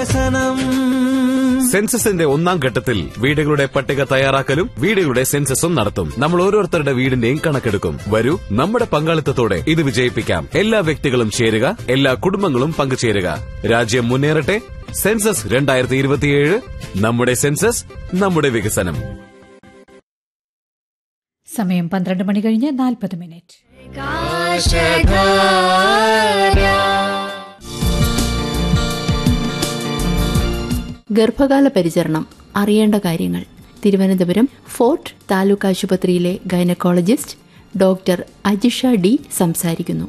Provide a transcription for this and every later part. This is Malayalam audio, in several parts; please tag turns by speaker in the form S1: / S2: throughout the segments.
S1: സെൻസസിന്റെ ഒന്നാം ഘട്ടത്തിൽ വീടുകളുടെ പട്ടിക തയ്യാറാക്കലും വീടുകളുടെ സെൻസസും നടത്തും നമ്മൾ ഓരോരുത്തരുടെ വീടിന്റെയും കണക്കെടുക്കും വരൂ നമ്മുടെ പങ്കാളിത്തത്തോടെ ഇത് വിജയിപ്പിക്കാം എല്ലാ വ്യക്തികളും ചേരുക എല്ലാ കുടുംബങ്ങളും പങ്കുചേരുക രാജ്യം മുന്നേറട്ടെ സെൻസസ് രണ്ടായിരത്തി ഇരുപത്തിയേഴ് നമ്മുടെ സെൻസസ് നമ്മുടെ വികസനം
S2: സമയം പന്ത്രണ്ട് മണി കഴിഞ്ഞ് നാൽപ്പത് മിനിറ്റ്
S3: ഗർഭകാല പരിചരണം അറിയേണ്ട കാര്യങ്ങൾ തിരുവനന്തപുരം ഫോർട്ട് താലൂക്ക് ആശുപത്രിയിലെ ഗൈനക്കോളജിസ്റ്റ് ഡോക്ടർ അജിഷ ഡി സംസാരിക്കുന്നു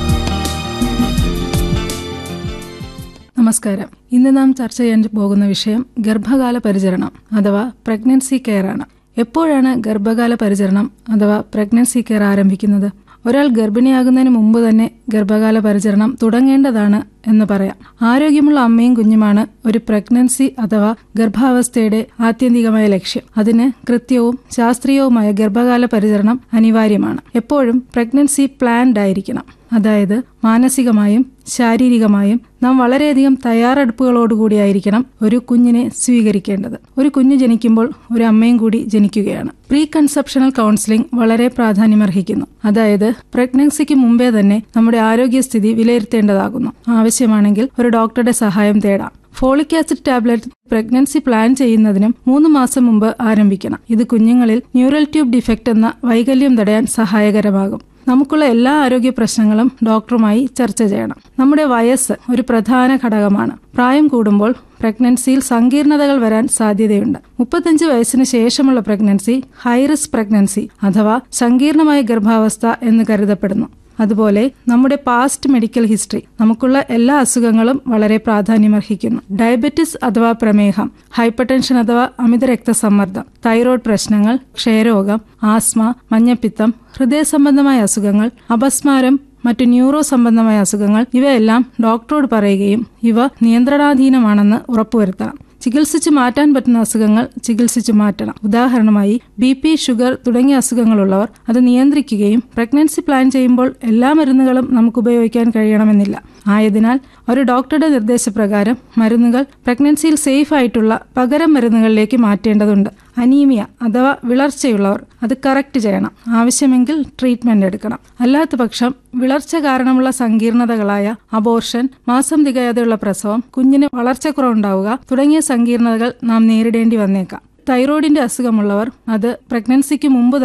S4: നമസ്കാരം ഇന്ന് നാം ചർച്ച ചെയ്യാൻ പോകുന്ന വിഷയം ഗർഭകാല പരിചരണം അഥവാ പ്രഗ്നൻസി കെയർ ആണ് എപ്പോഴാണ് ഗർഭകാല പരിചരണം അഥവാ പ്രഗ്നൻസി കെയർ ആരംഭിക്കുന്നത് ഒരാൾ ഗർഭിണിയാകുന്നതിന് മുമ്പ് തന്നെ ഗർഭകാല പരിചരണം തുടങ്ങേണ്ടതാണ് എന്ന് പറയാം ആരോഗ്യമുള്ള അമ്മയും കുഞ്ഞുമാണ് ഒരു പ്രഗ്നൻസി അഥവാ ഗർഭാവസ്ഥയുടെ ആത്യന്തികമായ ലക്ഷ്യം അതിന് കൃത്യവും ശാസ്ത്രീയവുമായ ഗർഭകാല പരിചരണം അനിവാര്യമാണ് എപ്പോഴും പ്രഗ്നൻസി പ്ലാൻഡ് ആയിരിക്കണം അതായത് മാനസികമായും ശാരീരികമായും നാം വളരെയധികം തയ്യാറെടുപ്പുകളോടുകൂടിയായിരിക്കണം ഒരു കുഞ്ഞിനെ സ്വീകരിക്കേണ്ടത് ഒരു കുഞ്ഞ് ജനിക്കുമ്പോൾ ഒരു അമ്മയും കൂടി ജനിക്കുകയാണ് പ്രീ കൺസെപ്ഷണൽ കൗൺസിലിംഗ് വളരെ പ്രാധാന്യമർഹിക്കുന്നു അതായത് പ്രഗ്നൻസിക്ക് മുമ്പേ തന്നെ നമ്മുടെ ആരോഗ്യസ്ഥിതി വിലയിരുത്തേണ്ടതാകുന്നു ആവശ്യമാണെങ്കിൽ ഒരു ഡോക്ടറുടെ സഹായം തേടാം folic acid tablet pregnancy plan ചെയ്യുന്നതിനും മൂന്ന് മാസം മുമ്പ് ആരംഭിക്കണം ഇത് കുഞ്ഞുങ്ങളിൽ ന്യൂറൽ ട്യൂബ് ഡിഫക്റ്റ് എന്ന വൈകല്യം തടയാൻ സഹായകരമാകും നമുക്കുള്ള എല്ലാ ആരോഗ്യ പ്രശ്നങ്ങളും ഡോക്ടറുമായി ചർച്ച ചെയ്യണം നമ്മുടെ വയസ്സ് ഒരു പ്രധാന ഘടകമാണ് പ്രായം കൂടുമ്പോൾ പ്രഗ്നൻസിയിൽ സങ്കീർണതകൾ വരാൻ സാധ്യതയുണ്ട് മുപ്പത്തഞ്ച് വയസ്സിന് ശേഷമുള്ള പ്രഗ്നൻസി ഹൈറിസ്ക് പ്രഗ്നൻസി അഥവാ സങ്കീർണമായ ഗർഭാവസ്ഥ എന്ന് കരുതപ്പെടുന്നു അതുപോലെ നമ്മുടെ പാസ്റ്റ് മെഡിക്കൽ ഹിസ്റ്ററി നമുക്കുള്ള എല്ലാ അസുഖങ്ങളും വളരെ പ്രാധാന്യമർഹിക്കുന്നു ഡയബറ്റിസ് അഥവാ പ്രമേഹം ഹൈപ്പർടെൻഷൻ അഥവാ അമിത രക്തസമ്മർദ്ദം തൈറോയ്ഡ് പ്രശ്നങ്ങൾ ക്ഷയരോഗം ആസ്മ മഞ്ഞപ്പിത്തം ഹൃദയ സംബന്ധമായ അസുഖങ്ങൾ അപസ്മാരം മറ്റു ന്യൂറോ സംബന്ധമായ അസുഖങ്ങൾ ഇവയെല്ലാം ഡോക്ടറോട് പറയുകയും ഇവ നിയന്ത്രണാധീനമാണെന്ന് ഉറപ്പുവരുത്തണം ചികിത്സിച്ച് മാറ്റാൻ പറ്റുന്ന അസുഖങ്ങൾ ചികിത്സിച്ച് മാറ്റണം ഉദാഹരണമായി ബി പി ഷുഗർ തുടങ്ങിയ അസുഖങ്ങളുള്ളവർ അത് നിയന്ത്രിക്കുകയും പ്രഗ്നൻസി പ്ലാൻ ചെയ്യുമ്പോൾ എല്ലാ മരുന്നുകളും നമുക്ക് ഉപയോഗിക്കാൻ കഴിയണമെന്നില്ല ആയതിനാൽ ഒരു ഡോക്ടറുടെ നിർദ്ദേശപ്രകാരം മരുന്നുകൾ പ്രഗ്നൻസിയിൽ സേഫ് ആയിട്ടുള്ള പകരം മരുന്നുകളിലേക്ക് മാറ്റേണ്ടതുണ്ട് അനീമിയ അഥവാ വിളർച്ചയുള്ളവർ അത് കറക്റ്റ് ചെയ്യണം ആവശ്യമെങ്കിൽ ട്രീറ്റ്മെന്റ് എടുക്കണം അല്ലാത്ത പക്ഷം വിളർച്ച കാരണമുള്ള സങ്കീർണതകളായ അബോർഷൻ മാസം തികയാതെയുള്ള പ്രസവം കുഞ്ഞിന് വളർച്ചക്കുറവുണ്ടാവുക തുടങ്ങിയ സങ്കീർണതകൾ നാം നേരിടേണ്ടി വന്നേക്കാം തൈറോയിഡിന്റെ അസുഖമുള്ളവർ അത് പ്രഗ്നൻസിക്ക് മുമ്പ്